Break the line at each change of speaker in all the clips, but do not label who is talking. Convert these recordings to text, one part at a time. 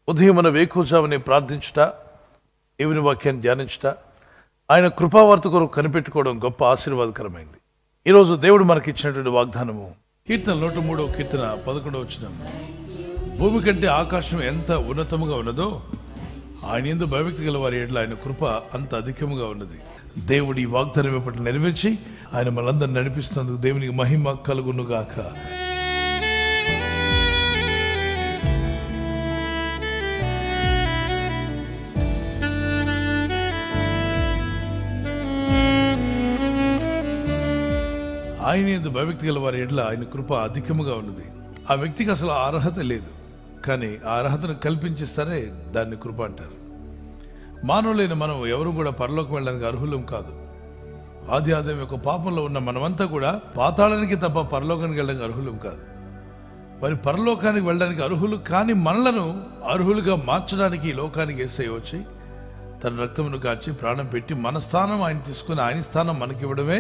ఉదయం మన వేకుజామని ప్రార్థించుట దేవుని వాక్యాన్ని ధ్యానించుట ఆయన కృపావార్త కొరకు కనిపెట్టుకోవడం గొప్ప ఆశీర్వాదకరమైంది ఈరోజు దేవుడు మనకి ఇచ్చినటువంటి వాగ్దానము కీర్తన నూట మూడవ కీర్తన పదకొండవ వచ్చిన భూమి కంటే ఆకాశం ఎంత ఉన్నతముగా ఉన్నదో ఆయన ఎందు భయభక్తి గల వారి ఎడ్ల ఆయన కృప అంత అధికముగా ఉన్నది దేవుడి ఈ వాగ్దానం ఎప్పటి నెరవేర్చి ఆయన మనందరిని నడిపిస్తున్నందుకు దేవునికి మహిమ కలుగునుగాక ఆయన ఎందు భయభక్తి గల వారి ఎడ్ల ఆయన కృప అధికముగా ఉన్నది ఆ వ్యక్తికి అసలు ఆ అర్హత లేదు కానీ ఆ అర్హతను కల్పించిస్తారే దాన్ని కృప అంటారు మానవులైన మనం ఎవరు కూడా పరలోకం వెళ్ళడానికి అర్హులం కాదు ఆది ఆదాయం యొక్క పాపంలో ఉన్న మనమంతా కూడా పాతాళానికి తప్ప పరలోకానికి వెళ్ళడానికి అర్హులం కాదు మరి పరలోకానికి వెళ్ళడానికి అర్హులు కాని మనలను అర్హులుగా మార్చడానికి ఈ లోకానికి ఏసై వచ్చి తన రక్తమును కాచి ప్రాణం పెట్టి మన స్థానం ఆయన తీసుకుని ఆయన స్థానం మనకివ్వడమే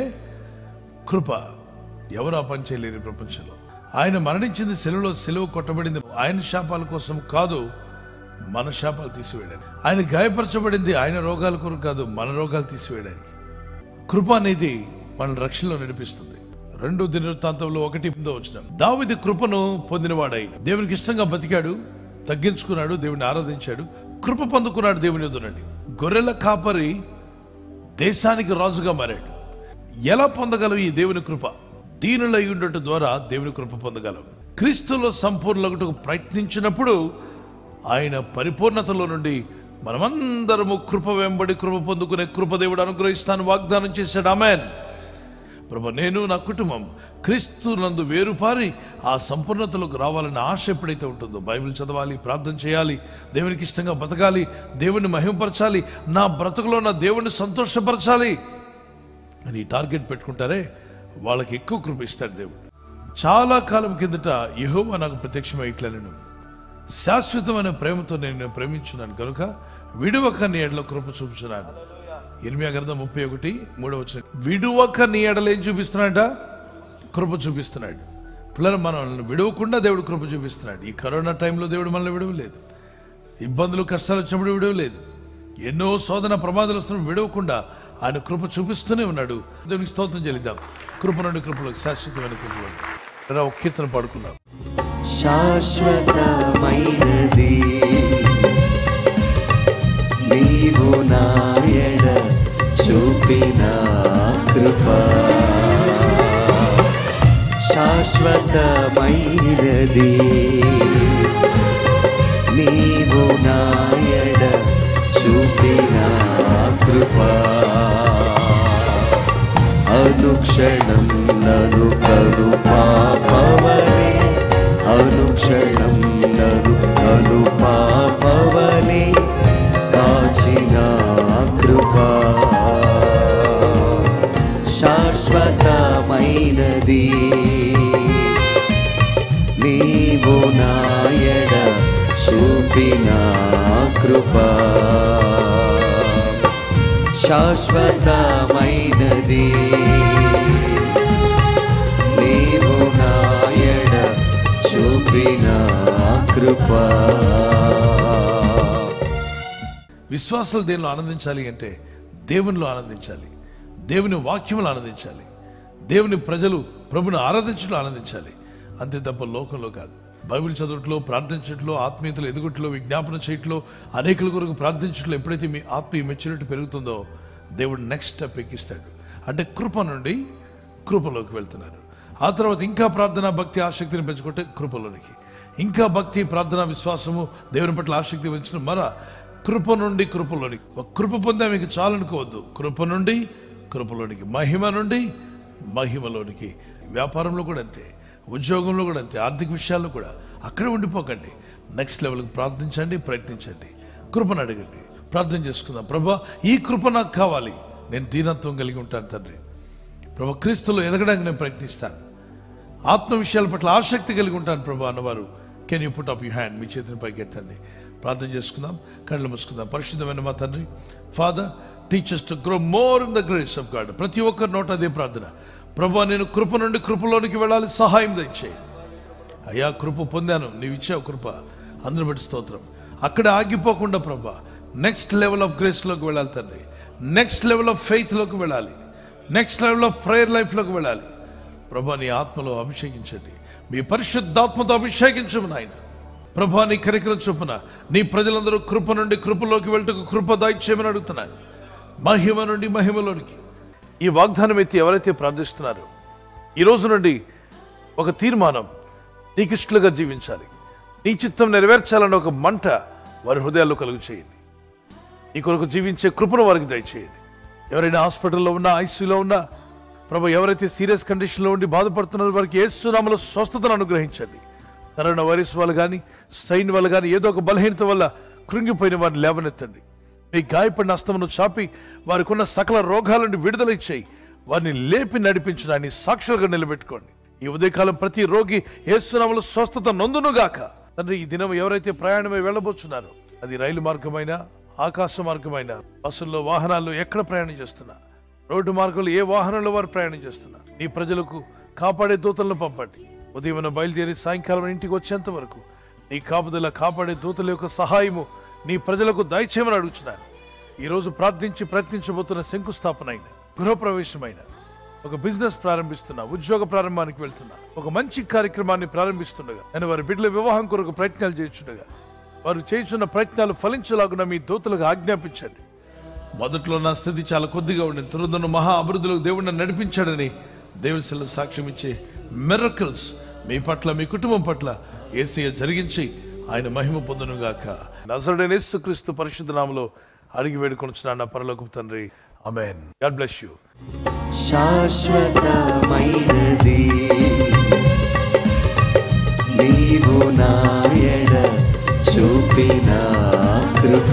కృప ఎవరు ఆ పని చేయలేరు ఈ ప్రపంచంలో ఆయన మరణించింది సెలవులో సెలవు కొట్టబడింది ఆయన శాపాల కోసం కాదు మన శాపాలు తీసివేయడానికి ఆయన గాయపరచబడింది ఆయన రోగాల కొరకు కాదు మన రోగాలు తీసివేయడానికి కృప అనేది మన రక్షణలో నడిపిస్తుంది రెండు దినవృత్తాంతంలో ఒకటి వచ్చిన దావిది కృపను పొందినవాడై దేవునికి ఇష్టంగా బతికాడు తగ్గించుకున్నాడు దేవుని ఆరాధించాడు కృప పొందుకున్నాడు దేవుని ఎదురని గొర్రెల కాపరి దేశానికి రాజుగా మారాడు ఎలా పొందగలవు ఈ దేవుని కృప దీనులై ఉండటం ద్వారా దేవుని కృప పొందగలవు క్రీస్తులో సంపూర్ణకు ప్రయత్నించినప్పుడు ఆయన పరిపూర్ణతలో నుండి మనమందరము కృప వెంబడి కృప పొందుకునే కృప దేవుడు అనుగ్రహిస్తాను వాగ్దానం చేశాడు ఆమెన్ ప్రభు నేను నా కుటుంబం క్రీస్తు నందు వేరుపారి ఆ సంపూర్ణతలోకి రావాలని ఆశ ఎప్పుడైతే ఉంటుందో బైబిల్ చదవాలి ప్రార్థన చేయాలి దేవునికి ఇష్టంగా బతకాలి దేవుని మహిమపరచాలి నా బ్రతుకులో నా దేవుని సంతోషపరచాలి అని ఈ టార్గెట్ పెట్టుకుంటారే వాళ్ళకి ఎక్కువ కృప ఇస్తాడు దేవుడు చాలా కాలం కిందట యెహోవా నాకు ప్రత్యక్షమై ఇట్లా నేను శాశ్వతమైన ప్రేమతో నేను ప్రేమించున్నాను కనుక విడువక నీ ఎడలో కృప చూపుచున్నాను ఇర్మియా గ్రంథం ముప్పై ఒకటి మూడవ వచ్చిన విడువక నీ ఎడలు ఏం చూపిస్తున్నాడ కృప చూపిస్తున్నాడు పిల్లలు మనల్ని విడవకుండా దేవుడు కృప చూపిస్తున్నాడు ఈ కరోనా టైంలో దేవుడు మనల్ని విడవలేదు ఇబ్బందులు కష్టాలు వచ్చినప్పుడు విడవలేదు ఎన్నో శోధన ప్రమాదాలు వస్తున్నప్పుడు విడవకుండా ఆయన కృప చూపిస్తూనే ఉన్నాడు దేవునికి స్తోత్రం చెల్లిద్దాం కృప నుండి కృపలో శాశ్వతమైన కృపలో రా, ఒక కీర్తన పాడుకుందాం
శాశ్వతమైనది నీవు నాయడ చూపిన కృప శాశ్వతమైనది నీవు నాయడ చూపిన కృప అనుక్షణం నను కరు పాపవనే అనుక్షణం నను కను పాపవనే కాచిన కృప శాశ్వతమైనది నీవు నాయడ చూపిన కృప శాశ్వతమైనది నీవు నాయడ చూపిన కృప
విశ్వాసాలు దేనిలో ఆనందించాలి అంటే దేవునిలో ఆనందించాలి దేవుని వాక్యములు ఆనందించాలి దేవుని ప్రజలు ప్రభుని ఆరాధించడం ఆనందించాలి అంతే తప్ప లోకంలో కాదు బైబిల్ చదువుట్లో ప్రార్థించట్లో ఆత్మీయతలు ఎదుగుట్లో విజ్ఞాపన చేయట్లో అనేకుల కొరకు ప్రార్థించట్లో ఎప్పుడైతే మీ ఆత్మీయ మెచ్యూరిటీ పెరుగుతుందో దేవుడు నెక్స్ట్ స్టెప్ ఎక్కిస్తాడు అంటే కృప నుండి కృపలోకి వెళ్తున్నారు ఆ తర్వాత ఇంకా ప్రార్థన భక్తి ఆసక్తిని పెంచుకుంటే కృపలోనికి ఇంకా భక్తి ప్రార్థన విశ్వాసము దేవుని పట్ల ఆసక్తి పెంచిన మర కృప నుండి కృపలోనికి ఒక కృప పొందే మీకు చాలనుకోవద్దు కృప నుండి కృపలోనికి మహిమ నుండి మహిమలోనికి వ్యాపారంలో కూడా అంతే ఉద్యోగంలో కూడా అంతే ఆర్థిక విషయాల్లో కూడా అక్కడే ఉండిపోకండి నెక్స్ట్ లెవెల్కి ప్రార్థించండి ప్రయత్నించండి కృపను అడగండి ప్రార్థన చేసుకుందాం ప్రభా ఈ కృప నాకు కావాలి నేను దీనత్వం కలిగి ఉంటాను తండ్రి ప్రభా క్రీస్తులో ఎదగడానికి నేను ప్రయత్నిస్తాను ఆత్మ విషయాల పట్ల ఆసక్తి కలిగి ఉంటాను ప్రభా అన్నవారు can you put up you hand మీ చేతిని పైకి ఎత్తండి ప్రార్థన చేసుకుందాం కళ్ళు మూసుకుందాం పరిశుద్ధమైన మా తండ్రి father teachers to grow more in the grace of God ప్రతి ఒక్కరి నోట అదే ప్రార్థన ప్రభా నేను కృప నుండి కృపలోనికి వెళ్ళాలి సహాయం దయచేయి అయ్యా కృప పొందాను నీవు ఇచ్చావు కృప అందరిని బట్టి స్తోత్రం అక్కడ ఆగిపోకుండా ప్రభా నెక్స్ట్ లెవెల్ ఆఫ్ గ్రేస్లోకి వెళ్ళాలి తండ్రి నెక్స్ట్ లెవెల్ ఆఫ్ ఫెయిత్లోకి వెళ్ళాలి నెక్స్ట్ లెవెల్ ఆఫ్ ప్రేయర్ లైఫ్లోకి వెళ్ళాలి ప్రభా నీ ఆత్మలో అభిషేకించండి మీ పరిశుద్ధాత్మతో అభిషేకించము నాయన ప్రభా నీ కరికరం చొప్పున నీ ప్రజలందరూ కృప నుండి కృపలోకి వెళ్ళటకు కృప దాయిచ్చేయమని అడుగుతున్నాను మహిమ నుండి మహిమలోనికి ఈ వాగ్దానం ఎత్తి ఎవరైతే ప్రార్థిస్తున్నారో ఈ రోజు నుండి ఒక తీర్మానం నీకు ఇష్టలుగా జీవించాలి నీ చిత్తం నెరవేర్చాలని ఒక మంట వారి హృదయాల్లో కలుగు చేయండి నీ కొరకు జీవించే కృపను వారికి దయచేయండి ఎవరైనా హాస్పిటల్లో ఉన్నా ఐసీయూలో ఉన్నా ప్రభు ఎవరైతే సీరియస్ కండిషన్లో ఉండి బాధపడుతున్నారో వారికి ఏసునామలో స్వస్థతను అనుగ్రహించండి కరోనా వైరస్ వల్ల కానీ స్ట్రైన్ వల్ల కానీ ఏదో ఒక బలహీనత వల్ల కృంగిపోయిన వారిని లేవనెత్తండి మీ గాయపడిన అస్తమును చాపి వారికి ఉన్న సకల రోగాల నుండి విడుదల ఇచ్చేయి వారిని లేపి నడిపించిన ఆయన సాక్షులుగా నిలబెట్టుకోండి ఈ ఉదయకాలం ప్రతి రోగి ఏసునామలో స్వస్థత నొందునుగాక తండ్రి ఈ దినం ఎవరైతే ప్రయాణమై వెళ్ళబోతున్నారో అది రైలు మార్గమైన ఆకాశ మార్గమైన బస్సుల్లో వాహనాల్లో ఎక్కడ ప్రయాణం చేస్తున్నా రోడ్డు మార్గంలో ఏ వాహనంలో వారు ప్రయాణం చేస్తున్నా నీ ప్రజలకు కాపాడే దూతలను పంపండి ఉదయం బయలుదేరి సాయంకాలం ఇంటికి వచ్చేంత వరకు నీ కాపుదల కాపాడే దూతల యొక్క సహాయము నీ ప్రజలకు దయచేయమని అడుగుతున్నాను ఈ రోజు ప్రార్థించి ప్రయత్నించబోతున్న శంకుస్థాపన అయిన గృహప్రవేశమైన ఒక బిజినెస్ ప్రారంభిస్తున్నా ఉద్యోగ ప్రారంభానికి వెళ్తున్నా ఒక మంచి కార్యక్రమాన్ని ప్రారంభిస్తుండగా నేను వారి బిడ్డల వివాహం కొరకు ప్రయత్నాలు చేయించుండగా వారు చేస్తున్న ప్రయత్నాలు ఫలించలాగున మీ దూతలకు ఆజ్ఞాపించండి మొదట్లో నా స్థితి చాలా కొద్దిగా ఉండింది తురుదను మహా అభివృద్ధిలో దేవుడిని నడిపించాడని దేవుని సాక్ష్యం ఇచ్చే మెరకల్స్ మీ పట్ల మీ కుటుంబం పట్ల ఏసీయ జరిగించి ఆయన మహిమ పొందునుగాక నజరుడైన యేసుక్రీస్తు పరిశుద్ధ నామలో అడిగి వేడుకొనుచున్నాను నా పరలోకపు తండ్రి అమెన్ గాడ్ బ్లెస్ యూ
శాశ్వతమైనది నీవు నాయడ చూపిన కృప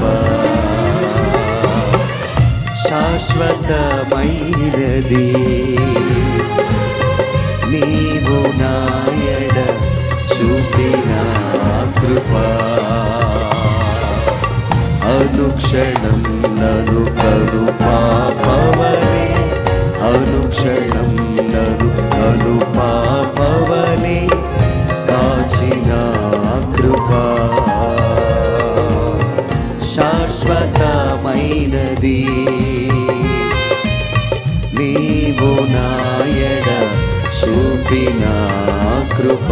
శాశ్వతమైనది నీవు నాయడ చూపిన కృప అనుక్షణం నను కను పాపవలే అనుక్షణం నను కను పాపవలే కాచిన కృప శాశ్వతమైనది నీవు నాయడ చూపిన కృప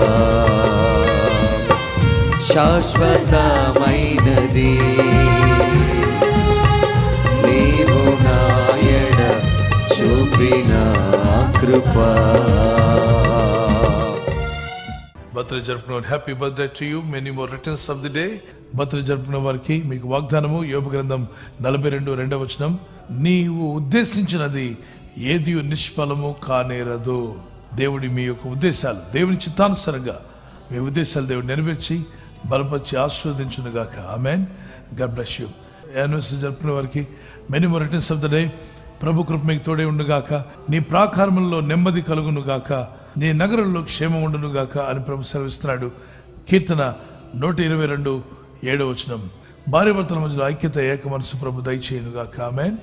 శాశ్వతమైనది నీవు నాయడ చూపిన కృప
బర్త్డే జరుపుకున్న happy birthday to you many more returns of the day birthday జరుపుకున్న వారికి మీకు వాగ్దానము యోగ గ్రంథం నలభై రెండు రెండవ వచనం నీవు ఉద్దేశించినది ఏది నిష్ఫలము కానేరదు దేవుడి మీ యొక్క ఉద్దేశాలు దేవుని చిత్తానుసారంగా మీ ఉద్దేశాలు దేవుడు నెరవేర్చి బలపరిచి ఆస్వాదించునుగాక amen God bless you anniversary జరుపుకునే వారికి many more returns of the day ప్రభు కృప మీకు తోడే ఉండుగాక నీ ప్రాకారములలో నెమ్మది కలుగునుగాక నీ నగరంలో క్షేమం ఉండునుగాక అని ప్రభు సెలవిస్తున్నాడు కీర్తన నూట ఇరవై రెండు ఏడో వచనం భార్య భర్తల మధ్యలో ఐక్యత ఏక మనసు ప్రభు దయచేయునుగాక ఆమెన్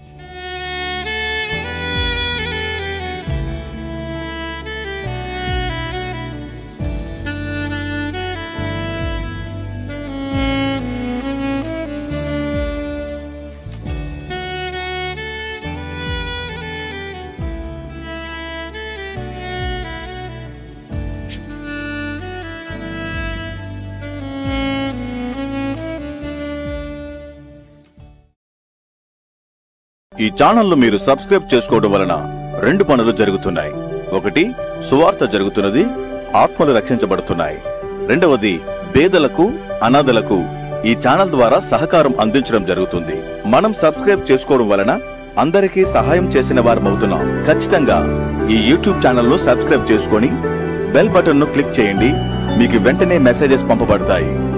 ఈ ఛానల్ను మీరు సబ్స్క్రైబ్ చేసుకోవడం వలన రెండు పనులు జరుగుతున్నాయి ఒకటి సువార్త జరుగుతున్నది ఆత్మలు రక్షించబడుతున్నాయి రెండవది పేదలకు అనాథలకు ఈ ఛానల్ ద్వారా సహకారం అందించడం జరుగుతుంది మనం సబ్స్క్రైబ్ చేసుకోవడం వలన అందరికీ సహాయం చేసిన వారమవుతున్నాం ఖచ్చితంగా ఈ యూట్యూబ్ ఛానల్ను సబ్స్క్రైబ్ చేసుకొని బెల్ బటన్ను క్లిక్ చేయండి మీకు వెంటనే మెసేజెస్ పంపబడతాయి